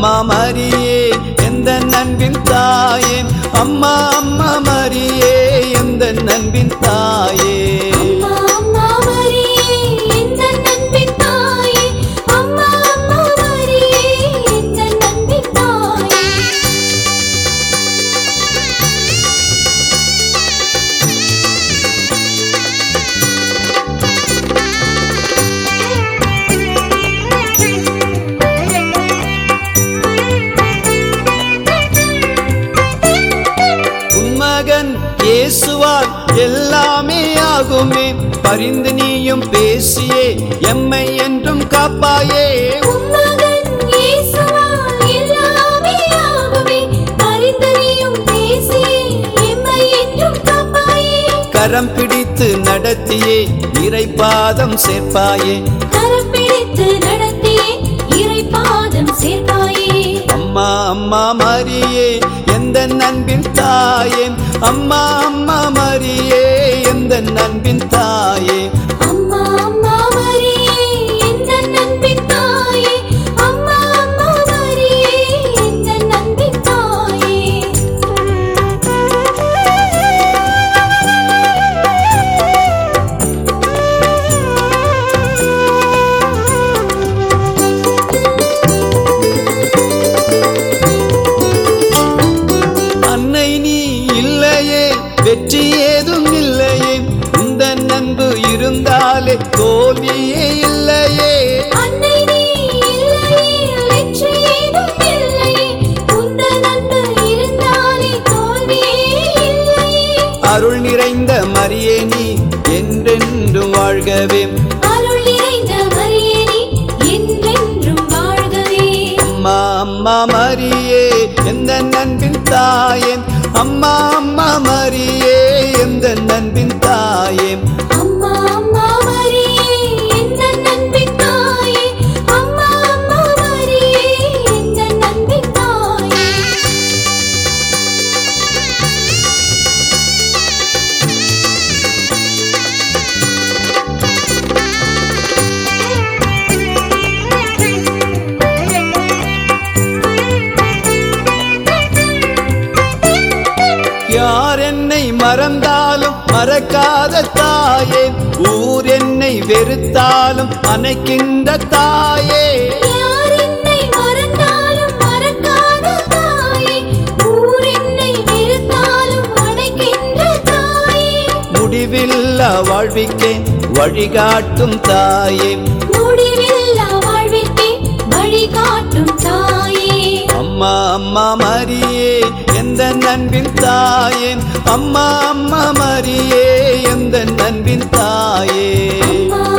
அம்மா மரியே எந்த நண்பின் தாயே அம்மா அம்மா மரியே எந்த நண்பின் தாயே அம்மா அம்மா மரியே எந்த நண்பின் தாயே அம்மா அம்மா மரியே எந்த நண்பின் தாயே உன்மகன் இயேசுவால் எல்லாமே ஆகுமே பரிந்து நீயும் பேசியே எம்மை என்றும் காப்பாயே உம்மகன் இயேசுவால் எல்லாமே ஆகுமே பரிந்துரையும் பேசி எம்மை என்றும் காப்பாயே கரம் பிடித்து நடத்தியே இறைப்பாதம் சேர்ப்பாயே கரம் பிடித்து நடத்தியே இறைபாதம் சேர்ப்பாயே அம்மா அம்மா மரியே எந்த நண்பின் தாயே அம்மா அம்மா மரியே எந்த நண்பின் தாயே அம்மா அம்மா மரியே எந்த நண்பின் தாயே அம்மா அம்மா மரியே எந்த நண்பின் தாயே அன்னை நீ இல்லையே வெற்றி ஏதும் இல்லையே இந்த நண்பு இருந்தாலே தோல்வியே இல்லையே அன்னை நீ இல்லையே வெற்றி ஏதும் இல்லையே உந்தன் அன்பு இருந்தாலே தோல்வியே இல்லையே அருள் நிறைந்த மரியே நீ என்றென்றும் வாழ்கவே அருள் நிறைந்த மரியே நீ என்றென்றும் வாழ்கவே அம்மா அம்மா மரியே எந்த நண்பின் தாயே அம்மா அம்மா மரியே எந்த நண்பின் தாயே அம்மா அம்மா மரியே எந்த நண்பின் தாயே அம்மா அம்மா மரியே எந்த நண்பின் தாயே யார் என்னை மறந்தாலும் மறக்காத தாயே ஊர் என்னை வெறுத்தாலும் அணைக்கின்ற தாயே யார் என்னை மறந்தாலும் மறக்காத தாயே ஊர் என்னை வெறுத்தாலும் அணைக்கின்ற தாயே முடிவில்லா வாழ்விக்கே வழிகாட்டும் தாயே முடிவில்லா வாழ்விற்கே வழிகாட்டும் தாயே அம்மா அம்மா மரியே எந்த நண்பின் தாயே அம்மா அம்மா மரியே எந்த நண்பின் தாயே அம்மா